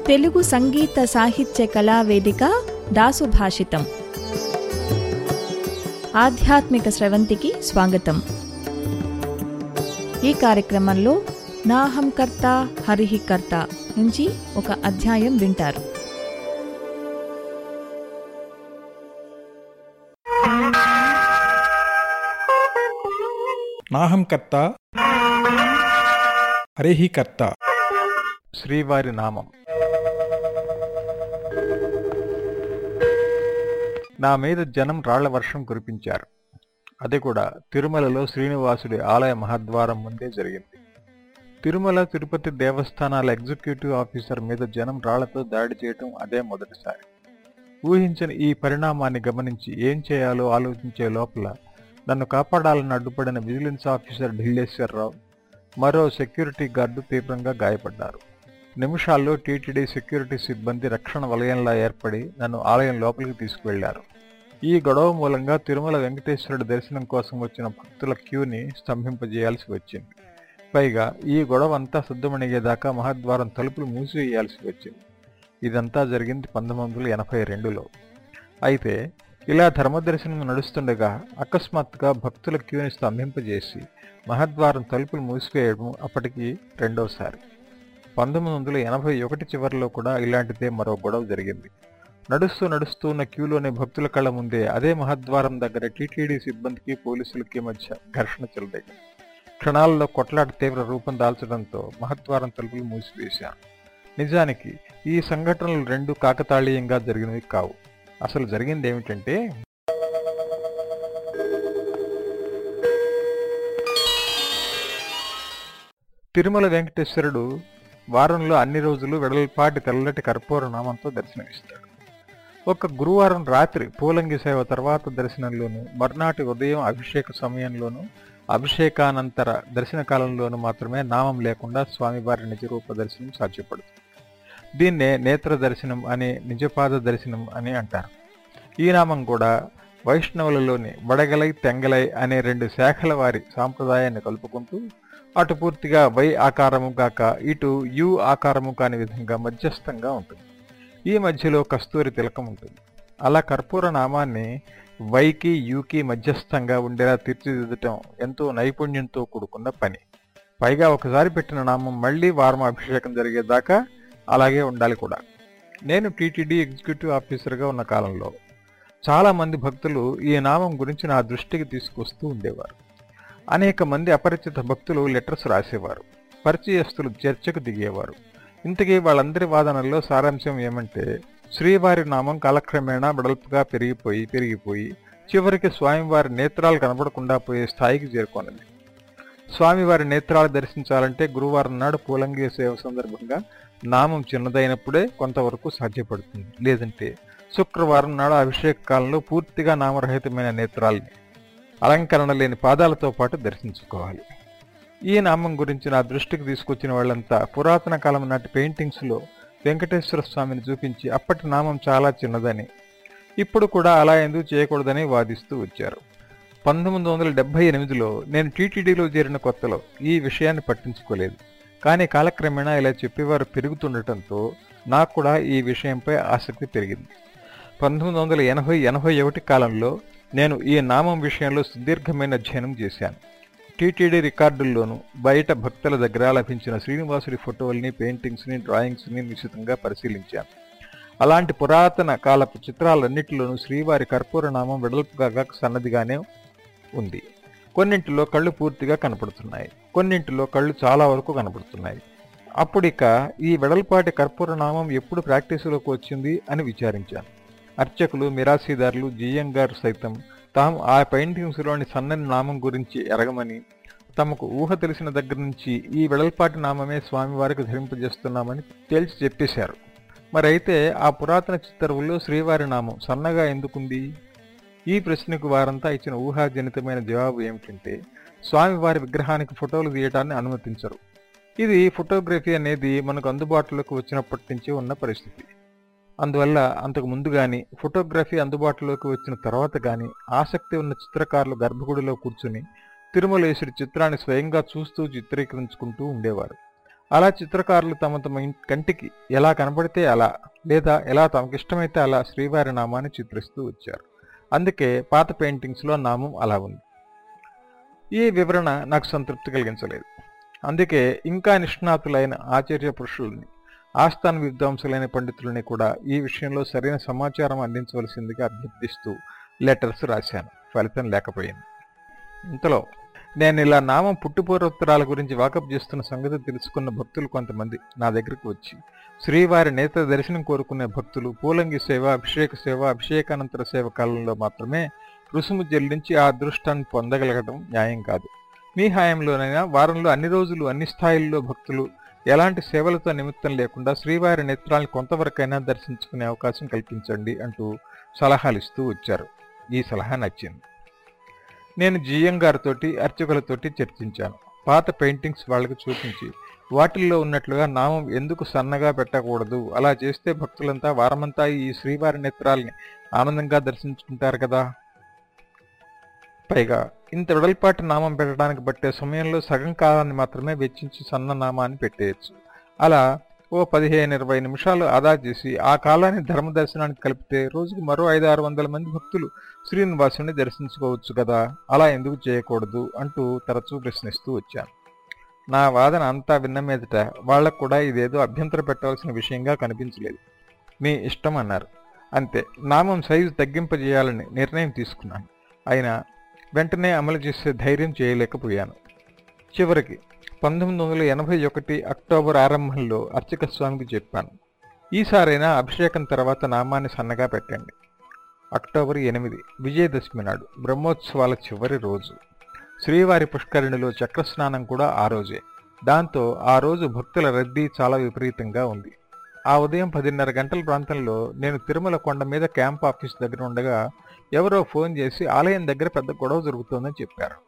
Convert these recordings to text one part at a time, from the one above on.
తెలుగు సంగీత సాహిత్య కళా వేదిక దాసు భాషితం ఆధ్యాత్మిక స్రవంతికి స్వాగతం ఈ కార్యక్రమంలో నాహం కర్త హరిహి కర్త నుంచి ఒక అధ్యాయం వింటారు నాహం కర్త హరిహి కర్త శ్రీవారి నామం నా మీద జనం రాళ్ల వర్షం కురిపించారు అది కూడా తిరుమలలో శ్రీనివాసుడి ఆలయ మహద్వారం ముందే జరిగింది తిరుమల తిరుపతి దేవస్థానాల ఎగ్జిక్యూటివ్ ఆఫీసర్ మీద జనం రాళ్లతో దాడి చేయటం అదే మొదటిసారి ఊహించని ఈ పరిణామాన్ని గమనించి ఏం చేయాలో ఆలోచించే లోపల నన్ను కాపాడాలని అడ్డుపడిన విజిలెన్స్ ఆఫీసర్ ఢిల్లేశ్వరరావు మరో సెక్యూరిటీ గార్డు తీవ్రంగా గాయపడ్డారు నిమిషాల్లో టీటీడీ సెక్యూరిటీ సిబ్బంది రక్షణ వలయంలా ఏర్పడి నన్ను ఆలయం లోపలికి తీసుకువెళ్లారు ఈ గొడవ మూలంగా తిరుమల వెంకటేశ్వరుడి దర్శనం కోసం వచ్చిన భక్తుల క్యూని స్తంభింపజేయాల్సి వచ్చింది పైగా ఈ గొడవ అంతా శుద్ధమణిగేదాకా మహద్వారం తలుపులు మూసివేయాల్సి వచ్చింది ఇదంతా జరిగింది పంతొమ్మిది వందల ఎనభై రెండులో అయితే ఇలా ధర్మదర్శనం నడుస్తుండగా అకస్మాత్తుగా భక్తుల క్యూని స్తంభింపజేసి మహద్వారం తలుపులు మూసివేయడం అప్పటికి రెండోసారి పంతొమ్మిది వందల ఎనభై ఒకటి చివరిలో కూడా ఇలాంటిదే మరో గొడవ జరిగింది నడుస్తూ నడుస్తూ ఉన్న క్యూలోని భక్తుల కళ్ళ ముందే అదే మహద్వారం దగ్గర టీటీడీ సిబ్బందికి పోలీసులకి మధ్య ఘర్షణ చెలరేగింది క్షణాల్లో కొట్లాట తీవ్ర రూపం దాల్చడంతో మహద్వారం తలుపులు మూసివేశాను నిజానికి ఈ సంఘటనలు రెండు కాకతాళీయంగా జరిగినవి కావు అసలు జరిగింది ఏమిటంటే తిరుమల వెంకటేశ్వరుడు వారంలో అన్ని రోజులు వెడల్పాటి తెల్లటి కర్పూర నామంతో దర్శనమిస్తాడు ఒక గురువారం రాత్రి పూలంగి సేవ తర్వాత దర్శనంలోను మర్నాటి ఉదయం అభిషేక సమయంలోను అభిషేకానంతర దర్శన కాలంలోనూ మాత్రమే నామం లేకుండా స్వామివారి నిజరూప దర్శనం సాధ్యపడుతుంది దీన్నే నేత్ర దర్శనం అని నిజపాద దర్శనం అని అంటారు ఈ నామం కూడా వైష్ణవులలోని వడగలై తెంగలై అనే రెండు శాఖల వారి సాంప్రదాయాన్ని కలుపుకుంటూ అటు పూర్తిగా వై ఆకారము కాక ఇటు యు ఆకారము కాని విధంగా మధ్యస్థంగా ఉంటుంది ఈ మధ్యలో కస్తూరి తిలకం ఉంటుంది అలా కర్పూర నామాన్ని వైకి యుకి మధ్యస్థంగా ఉండేలా తీర్చిదిద్దటం ఎంతో నైపుణ్యంతో కూడుకున్న పని పైగా ఒకసారి పెట్టిన నామం మళ్లీ వారం అభిషేకం జరిగేదాకా అలాగే ఉండాలి కూడా నేను టీటీడీ ఎగ్జిక్యూటివ్ ఆఫీసర్గా ఉన్న కాలంలో చాలా మంది భక్తులు ఈ నామం గురించి నా దృష్టికి తీసుకొస్తూ ఉండేవారు అనేక మంది అపరిచిత భక్తులు లెటర్స్ రాసేవారు పరిచయస్తులు చర్చకు దిగేవారు ఇంతకీ వాళ్ళందరి వాదనల్లో సారాంశం ఏమంటే శ్రీవారి నామం కాలక్రమేణా వెడల్పుగా పెరిగిపోయి పెరిగిపోయి చివరికి స్వామివారి నేత్రాలు కనబడకుండా పోయే స్థాయికి చేరుకోనుంది స్వామివారి నేత్రాలు దర్శించాలంటే గురువారం నాడు పూలంగి సేవ సందర్భంగా నామం చిన్నదైనప్పుడే కొంతవరకు సాధ్యపడుతుంది లేదంటే శుక్రవారం నాడు అభిషేక కాలంలో పూర్తిగా నామరహితమైన నేత్రాల్ని అలంకరణ లేని పాదాలతో పాటు దర్శించుకోవాలి ఈ నామం గురించి నా దృష్టికి తీసుకొచ్చిన వాళ్ళంతా పురాతన కాలం నాటి పెయింటింగ్స్లో వెంకటేశ్వర స్వామిని చూపించి అప్పటి నామం చాలా చిన్నదని ఇప్పుడు కూడా అలా ఎందుకు చేయకూడదని వాదిస్తూ వచ్చారు పంతొమ్మిది వందల డెబ్బై ఎనిమిదిలో నేను టీటీడీలో చేరిన కొత్తలో ఈ విషయాన్ని పట్టించుకోలేదు కానీ కాలక్రమేణా ఇలా చెప్పేవారు పెరుగుతుండటంతో నాకు కూడా ఈ విషయంపై ఆసక్తి పెరిగింది పంతొమ్మిది వందల ఎనభై ఎనభై ఒకటి కాలంలో నేను ఈ నామం విషయంలో సుదీర్ఘమైన అధ్యయనం చేశాను టీటీడీ రికార్డుల్లోనూ బయట భక్తుల దగ్గర లభించిన శ్రీనివాసుడి ఫోటోల్ని పెయింటింగ్స్ని డ్రాయింగ్స్ని నిశ్చితంగా పరిశీలించాను అలాంటి పురాతన కాలపు చిత్రాలన్నిటిలోనూ శ్రీవారి కర్పూర నామం వెడల్పుగా సన్నదిగానే ఉంది కొన్నింటిలో కళ్ళు పూర్తిగా కనపడుతున్నాయి కొన్నింటిలో కళ్ళు చాలా వరకు కనపడుతున్నాయి అప్పుడిక ఈ వెడల్పాటి కర్పూర నామం ఎప్పుడు ప్రాక్టీసులోకి వచ్చింది అని విచారించాను అర్చకులు మిరాసీదారులు జిఎం గారు సైతం తాము ఆ పెయింటింగ్స్లోని సన్నని నామం గురించి ఎరగమని తమకు ఊహ తెలిసిన దగ్గర నుంచి ఈ వెడల్పాటి నామమే స్వామివారికి ధరింపజేస్తున్నామని తేల్చి చెప్పేశారు మరైతే ఆ పురాతన చిత్తరువుల్లో శ్రీవారి నామం సన్నగా ఎందుకుంది ఈ ప్రశ్నకు వారంతా ఇచ్చిన ఊహాజనితమైన జవాబు ఏమిటంటే స్వామివారి విగ్రహానికి ఫోటోలు తీయటాన్ని అనుమతించరు ఇది ఫోటోగ్రఫీ అనేది మనకు అందుబాటులోకి వచ్చినప్పటి నుంచి ఉన్న పరిస్థితి అందువల్ల అంతకు ముందు గాని ఫోటోగ్రఫీ అందుబాటులోకి వచ్చిన తర్వాత గాని ఆసక్తి ఉన్న చిత్రకారులు గర్భగుడిలో కూర్చుని తిరుమలేశుడి చిత్రాన్ని స్వయంగా చూస్తూ చిత్రీకరించుకుంటూ ఉండేవారు అలా చిత్రకారులు తమ తమ ఇన్- కంటికి ఎలా కనబడితే అలా లేదా ఎలా తమకిష్టమైతే అలా శ్రీవారి నామాన్ని చిత్రిస్తూ వచ్చారు అందుకే పాత పెయింటింగ్స్లో నామం అలా ఉంది ఈ వివరణ నాకు సంతృప్తి కలిగించలేదు అందుకే ఇంకా నిష్ణాతులైన ఆచార్య పురుషులని ఆస్థాన విద్వాంసులైన పండితులని కూడా ఈ విషయంలో సరైన సమాచారం అందించవలసిందిగా అభ్యర్థిస్తూ లెటర్స్ రాశాను ఫలితం లేకపోయింది ఇంతలో నేను ఇలా నామం పుట్టుపూర్వోత్తరాల గురించి వాకప్ చేస్తున్న సంగతి తెలుసుకున్న భక్తులు కొంతమంది నా దగ్గరికి వచ్చి శ్రీవారి నేత్ర దర్శనం కోరుకునే భక్తులు పూలంగి సేవ అభిషేక సేవ అభిషేకానంతర సేవ కాలంలో మాత్రమే రుసుము చెల్లించి ఆ అదృష్టాన్ని పొందగలగడం న్యాయం కాదు మీ హాయంలోనైనా వారంలో అన్ని రోజులు అన్ని స్థాయిల్లో భక్తులు ఎలాంటి సేవలతో నిమిత్తం లేకుండా శ్రీవారి నేత్రాలను కొంతవరకైనా దర్శించుకునే అవకాశం కల్పించండి అంటూ సలహాలు ఇస్తూ వచ్చారు ఈ సలహా నచ్చింది నేను జిఎం గారితోటి అర్చకులతోటి చర్చించాను పాత పెయింటింగ్స్ వాళ్ళకి చూపించి వాటిల్లో ఉన్నట్లుగా నామం ఎందుకు సన్నగా పెట్టకూడదు అలా చేస్తే భక్తులంతా వారమంతా ఈ శ్రీవారి నేత్రాల్ని ఆనందంగా దర్శించుకుంటారు కదా పైగా ఇంత వెడల్పాటి నామం పెట్టడానికి పట్టే సమయంలో సగం కాలాన్ని మాత్రమే వెచ్చించి సన్న నామాన్ని పెట్టేయచ్చు అలా ఓ పదిహేను ఇరవై నిమిషాలు ఆదా చేసి ఆ కాలాన్ని ధర్మ దర్శనానికి కలిపితే రోజుకు మరో ఐదు ఆరు వందల మంది భక్తులు శ్రీనివాసుని దర్శించుకోవచ్చు కదా అలా ఎందుకు చేయకూడదు అంటూ తరచూ ప్రశ్నిస్తూ వచ్చాను నా వాదన అంతా విన్న మీదట వాళ్లకు కూడా ఇదేదో అభ్యంతర పెట్టవలసిన విషయంగా కనిపించలేదు మీ ఇష్టం అన్నారు అంతే నామం సైజు తగ్గింపజేయాలని నిర్ణయం తీసుకున్నాను అయినా వెంటనే అమలు చేసే ధైర్యం చేయలేకపోయాను చివరికి పంతొమ్మిది వందల ఎనభై ఒకటి అక్టోబర్ ఆరంభంలో అర్చక స్వామికి చెప్పాను ఈసారైనా అభిషేకం తర్వాత నామాన్ని సన్నగా పెట్టండి అక్టోబర్ ఎనిమిది విజయదశమి నాడు బ్రహ్మోత్సవాల చివరి రోజు శ్రీవారి పుష్కరిణిలో చక్రస్నానం కూడా ఆ రోజే దాంతో ఆ రోజు భక్తుల రద్దీ చాలా విపరీతంగా ఉంది ఆ ఉదయం పదిన్నర గంటల ప్రాంతంలో నేను తిరుమల కొండ మీద క్యాంప్ ఆఫీస్ దగ్గర ఉండగా ఎవరో ఫోన్ చేసి ఆలయం దగ్గర పెద్ద గొడవ జరుగుతోందని చెప్పారు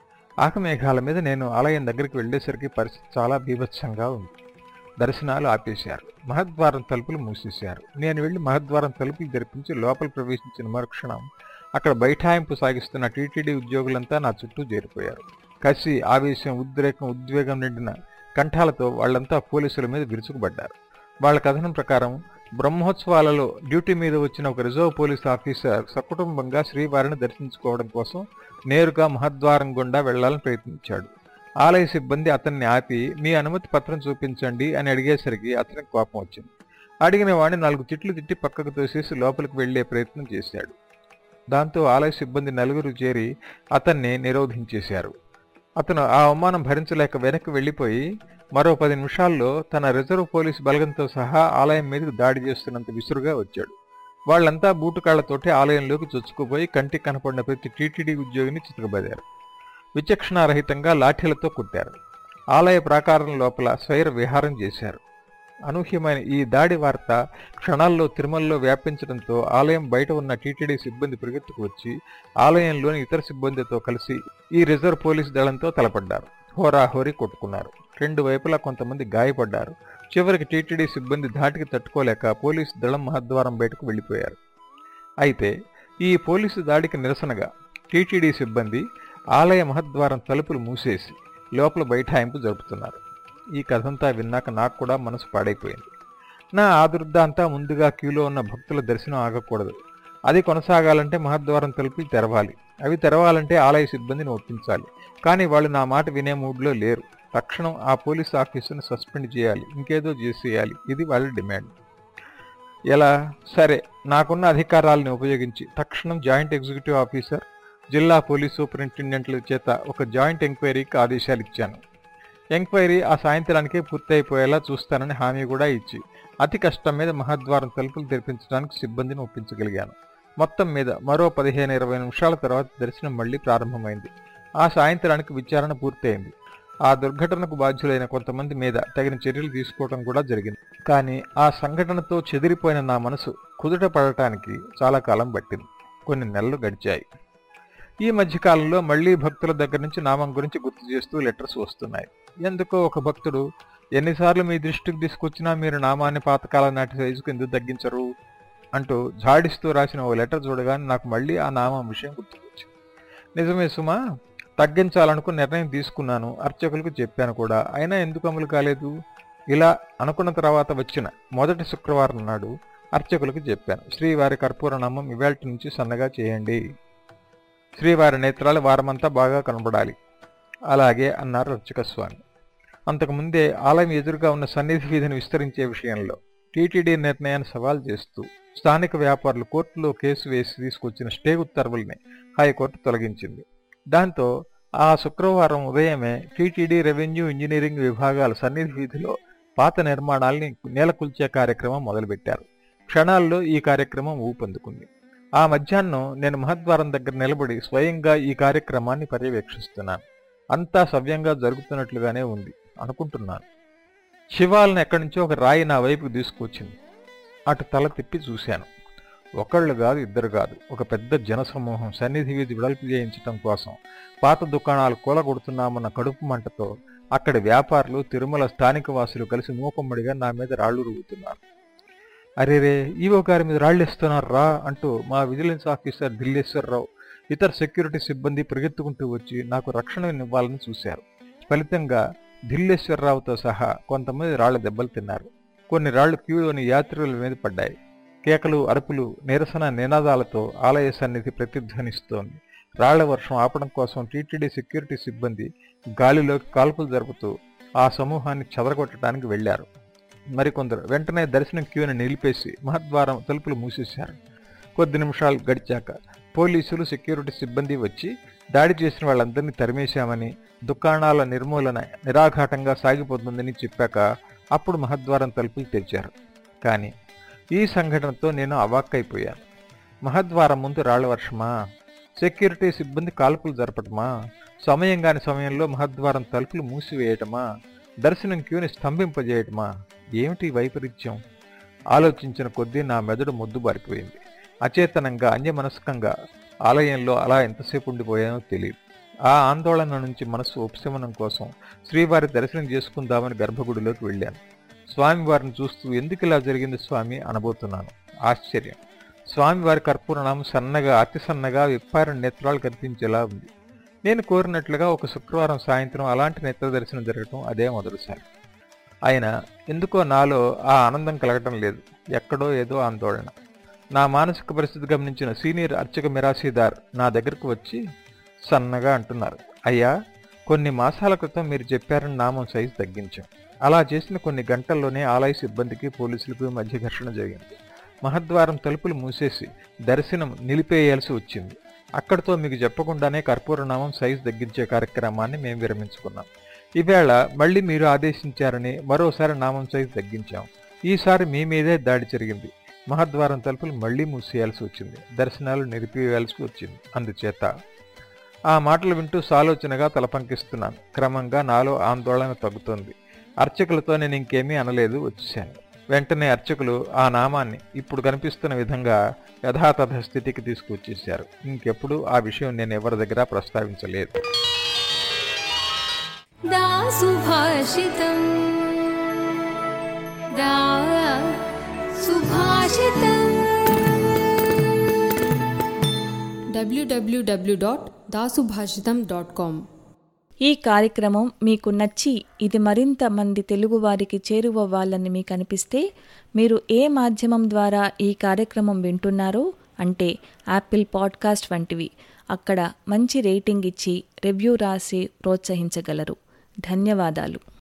ఆకమేఘాల మీద నేను ఆలయం దగ్గరికి వెళ్ళేసరికి పరిస్థితి చాలా బీభత్సంగా ఉంది దర్శనాలు ఆపేశారు మహద్వారం తలుపులు మూసేశారు నేను వెళ్లి మహద్వారం తలుపులు తెరిపించి లోపల ప్రవేశించిన మరుక్షణం అక్కడ బైఠాయింపు సాగిస్తున్న టీటీడీ ఉద్యోగులంతా నా చుట్టూ చేరిపోయారు కసి ఆవేశం ఉద్రేకం ఉద్వేగం నిండిన కంఠాలతో వాళ్ళంతా పోలీసుల మీద విరుచుకుపడ్డారు వాళ్ళ కథనం ప్రకారం బ్రహ్మోత్సవాలలో డ్యూటీ మీద వచ్చిన ఒక రిజర్వ్ పోలీస్ ఆఫీసర్ సకుటుంబంగా శ్రీవారిని దర్శించుకోవడం కోసం నేరుగా మహద్వారం గుండా వెళ్లాలని ప్రయత్నించాడు ఆలయ సిబ్బంది అతన్ని ఆపి మీ అనుమతి పత్రం చూపించండి అని అడిగేసరికి అతనికి కోపం వచ్చింది అడిగిన వాడిని నాలుగు తిట్లు తిట్టి పక్కకు తోసేసి లోపలికి వెళ్లే ప్రయత్నం చేశాడు దాంతో ఆలయ సిబ్బంది నలుగురు చేరి అతన్ని నిరోధించేశారు అతను ఆ అవమానం భరించలేక వెనక్కి వెళ్లిపోయి మరో పది నిమిషాల్లో తన రిజర్వ్ పోలీస్ బలగంతో సహా ఆలయం మీదకు దాడి చేస్తున్నంత విసురుగా వచ్చాడు వాళ్ళంతా బూటుకాళ్లతోటి ఆలయంలోకి చొచ్చుకుపోయి కంటికి కనపడిన ప్రతి టీటీడీ ఉద్యోగిని చిత్రబదారు విచక్షణారహితంగా లాఠీలతో కుట్టారు ఆలయ ప్రాకారం లోపల స్వైర విహారం చేశారు అనూహ్యమైన ఈ దాడి వార్త క్షణాల్లో తిరుమలలో వ్యాపించడంతో ఆలయం బయట ఉన్న టీటీడీ సిబ్బంది పరిగెత్తుకు వచ్చి ఆలయంలోని ఇతర సిబ్బందితో కలిసి ఈ రిజర్వ్ పోలీస్ దళంతో తలపడ్డారు హోరాహోరీ కొట్టుకున్నారు రెండు వైపులా కొంతమంది గాయపడ్డారు చివరికి టీటీడీ సిబ్బంది ధాటికి తట్టుకోలేక పోలీసు దళం మహద్వారం బయటకు వెళ్లిపోయారు అయితే ఈ పోలీసు దాడికి నిరసనగా టీటీడీ సిబ్బంది ఆలయ మహద్వారం తలుపులు మూసేసి లోపల బైఠాయింపు జరుపుతున్నారు ఈ కథంతా విన్నాక నాకు కూడా మనసు పాడైపోయింది నా ఆదుర్ద అంతా ముందుగా క్యూలో ఉన్న భక్తుల దర్శనం ఆగకూడదు అది కొనసాగాలంటే మహద్వారం తలుపులు తెరవాలి అవి తెరవాలంటే ఆలయ సిబ్బందిని ఒప్పించాలి కానీ వాళ్ళు నా మాట వినే మూడ్లో లేరు తక్షణం ఆ పోలీస్ ఆఫీసును సస్పెండ్ చేయాలి ఇంకేదో చేసేయాలి ఇది వాళ్ళ డిమాండ్ ఎలా సరే నాకున్న అధికారాలను ఉపయోగించి తక్షణం జాయింట్ ఎగ్జిక్యూటివ్ ఆఫీసర్ జిల్లా పోలీస్ సూపరింటెండెంట్ల చేత ఒక జాయింట్ ఎంక్వైరీకి ఆదేశాలు ఇచ్చాను ఎంక్వైరీ ఆ సాయంత్రానికే పూర్తయిపోయేలా చూస్తానని హామీ కూడా ఇచ్చి అతి కష్టం మీద మహద్వారం తలుపులు తెరిపించడానికి సిబ్బందిని ఒప్పించగలిగాను మొత్తం మీద మరో పదిహేను ఇరవై నిమిషాల తర్వాత దర్శనం మళ్లీ ప్రారంభమైంది ఆ సాయంత్రానికి విచారణ పూర్తయింది ఆ దుర్ఘటనకు బాధ్యులైన కొంతమంది మీద తగిన చర్యలు తీసుకోవడం కూడా జరిగింది కానీ ఆ సంఘటనతో చెదిరిపోయిన నా మనసు కుదుట పడటానికి చాలా కాలం పట్టింది కొన్ని నెలలు గడిచాయి ఈ మధ్యకాలంలో మళ్లీ భక్తుల దగ్గర నుంచి నామం గురించి గుర్తు చేస్తూ లెటర్స్ వస్తున్నాయి ఎందుకో ఒక భక్తుడు ఎన్నిసార్లు మీ దృష్టికి తీసుకొచ్చినా మీరు నామాన్ని పాతకాలం నాటి సైజుకు ఎందుకు తగ్గించరు అంటూ జాడిస్తూ రాసిన ఓ లెటర్ చూడగానే నాకు మళ్ళీ ఆ నామం విషయం గుర్తుకొచ్చింది నిజమే సుమా తగ్గించాలనుకుని నిర్ణయం తీసుకున్నాను అర్చకులకు చెప్పాను కూడా అయినా ఎందుకు అమలు కాలేదు ఇలా అనుకున్న తర్వాత వచ్చిన మొదటి శుక్రవారం నాడు అర్చకులకు చెప్పాను శ్రీవారి కర్పూర నామం ఇవాల్టి నుంచి సన్నగా చేయండి శ్రీవారి నేత్రాలు వారమంతా బాగా కనబడాలి అలాగే అన్నారు అర్చక స్వామి అంతకుముందే ఆలయం ఎదురుగా ఉన్న సన్నిధి వీధిని విస్తరించే విషయంలో టీటీడీ నిర్ణయాన్ని సవాల్ చేస్తూ స్థానిక వ్యాపారులు కోర్టులో కేసు వేసి తీసుకొచ్చిన స్టే ఉత్తర్వుల్ని హైకోర్టు తొలగించింది దాంతో ఆ శుక్రవారం ఉదయమే టీటీడీ రెవెన్యూ ఇంజనీరింగ్ విభాగాల సన్నిధి వీధిలో పాత నిర్మాణాల్ని నేలకూల్చే కార్యక్రమం మొదలుపెట్టారు క్షణాల్లో ఈ కార్యక్రమం ఊపందుకుంది ఆ మధ్యాహ్నం నేను మహద్వారం దగ్గర నిలబడి స్వయంగా ఈ కార్యక్రమాన్ని పర్యవేక్షిస్తున్నాను అంతా సవ్యంగా జరుగుతున్నట్లుగానే ఉంది అనుకుంటున్నాను శివాలను ఎక్కడి నుంచో ఒక రాయి నా వైపుకు తీసుకొచ్చింది అటు తల తిప్పి చూశాను ఒకళ్ళు కాదు ఇద్దరు కాదు ఒక పెద్ద జనసమూహం సన్నిధి వీధి విడల్పు చేయించడం కోసం పాత దుకాణాలు కూలగొడుతున్నామన్న కడుపు మంటతో అక్కడి వ్యాపారులు తిరుమల స్థానిక వాసులు కలిసి మూకమ్మడిగా నా మీద రాళ్లు రుగుతున్నారు అరేరే ఈవో గారి మీద రాళ్ళేస్తున్నారు రా అంటూ మా విజిలెన్స్ ఆఫీసర్ దిల్లేశ్వరరావు ఇతర సెక్యూరిటీ సిబ్బంది పరిగెత్తుకుంటూ వచ్చి నాకు రక్షణ ఇవ్వాలని చూశారు ఫలితంగా దిల్లేశ్వరరావుతో సహా కొంతమంది రాళ్ల దెబ్బలు తిన్నారు కొన్ని రాళ్లు క్యూలోని యాత్రికుల మీద పడ్డాయి కేకలు అరుపులు నిరసన నినాదాలతో ఆలయ సన్నిధి ప్రతిధ్వనిస్తోంది రాళ్ల వర్షం ఆపడం కోసం టీటీడీ సెక్యూరిటీ సిబ్బంది గాలిలోకి కాల్పులు జరుపుతూ ఆ సమూహాన్ని చెదరగొట్టడానికి వెళ్లారు మరికొందరు వెంటనే దర్శనం క్యూని నిలిపేసి మహద్వారం తలుపులు మూసేశారు కొద్ది నిమిషాలు గడిచాక పోలీసులు సెక్యూరిటీ సిబ్బంది వచ్చి దాడి చేసిన వాళ్ళందరినీ తరిమేశామని దుకాణాల నిర్మూలన నిరాఘాటంగా సాగిపోతుందని చెప్పాక అప్పుడు మహద్వారం తలుపులు తెరిచారు కానీ ఈ సంఘటనతో నేను అవాక్కైపోయాను మహద్వారం ముందు రాళ్ల వర్షమా సెక్యూరిటీ సిబ్బంది కాల్పులు జరపటమా సమయం కాని సమయంలో మహద్వారం తలుపులు మూసివేయటమా దర్శనం క్యూని స్తంభింపజేయటమా ఏమిటి వైపరీత్యం ఆలోచించిన కొద్దీ నా మెదడు మొద్దుబారిపోయింది అచేతనంగా అన్యమనస్కంగా ఆలయంలో అలా ఎంతసేపు ఉండిపోయానో తెలియదు ఆ ఆందోళన నుంచి మనసు ఉపశమనం కోసం శ్రీవారి దర్శనం చేసుకుందామని గర్భగుడిలోకి వెళ్ళాను స్వామివారిని చూస్తూ ఎందుకు ఇలా జరిగింది స్వామి అనబోతున్నాను ఆశ్చర్యం స్వామివారి కర్పూరనామం సన్నగా అతి సన్నగా విప్పారని నేత్రాలు కనిపించేలా ఉంది నేను కోరినట్లుగా ఒక శుక్రవారం సాయంత్రం అలాంటి నేత్ర దర్శనం జరగటం అదే మొదటిసారి అయినా ఎందుకో నాలో ఆ ఆనందం కలగటం లేదు ఎక్కడో ఏదో ఆందోళన నా మానసిక పరిస్థితి గమనించిన సీనియర్ అర్చక మిరాసీదార్ నా దగ్గరకు వచ్చి సన్నగా అంటున్నారు అయ్యా కొన్ని మాసాల క్రితం మీరు చెప్పారని నామం సైజు తగ్గించాం అలా చేసిన కొన్ని గంటల్లోనే ఆలయ సిబ్బందికి పోలీసులకు మధ్య ఘర్షణ జరిగింది మహద్వారం తలుపులు మూసేసి దర్శనం నిలిపేయాల్సి వచ్చింది అక్కడితో మీకు చెప్పకుండానే కర్పూరనామం సైజు తగ్గించే కార్యక్రమాన్ని మేము విరమించుకున్నాం ఈవేళ మళ్ళీ మీరు ఆదేశించారని మరోసారి నామం సైజు తగ్గించాం ఈసారి మీ మీదే దాడి జరిగింది మహద్వారం తలుపులు మళ్లీ మూసేయాల్సి వచ్చింది దర్శనాలు నిలిపివేయాల్సి వచ్చింది అందుచేత ఆ మాటలు వింటూ సాలోచనగా తలపంకిస్తున్నాను క్రమంగా నాలో ఆందోళన తగ్గుతోంది అర్చకులతో నేను ఇంకేమీ అనలేదు వచ్చేశాను వెంటనే అర్చకులు ఆ నామాన్ని ఇప్పుడు కనిపిస్తున్న విధంగా యథాతథ స్థితికి తీసుకొచ్చేశారు ఇంకెప్పుడు ఆ విషయం నేను ఎవరి దగ్గర ప్రస్తావించలేదు दा सुभाषितम् दा सुभाषितम् www.dasubhashitam.com ఈ కార్యక్రమం మీకు నచ్చి ఇది మరింత మంది తెలుగువారికి చేరువవ్వాలని మీకు అనిపిస్తే మీరు ఏ మాధ్యమం ద్వారా ఈ కార్యక్రమం వింటున్నారో అంటే యాపిల్ పాడ్కాస్ట్ వంటివి అక్కడ మంచి రేటింగ్ ఇచ్చి రివ్యూ రాసి ప్రోత్సహించగలరు ధన్యవాదాలు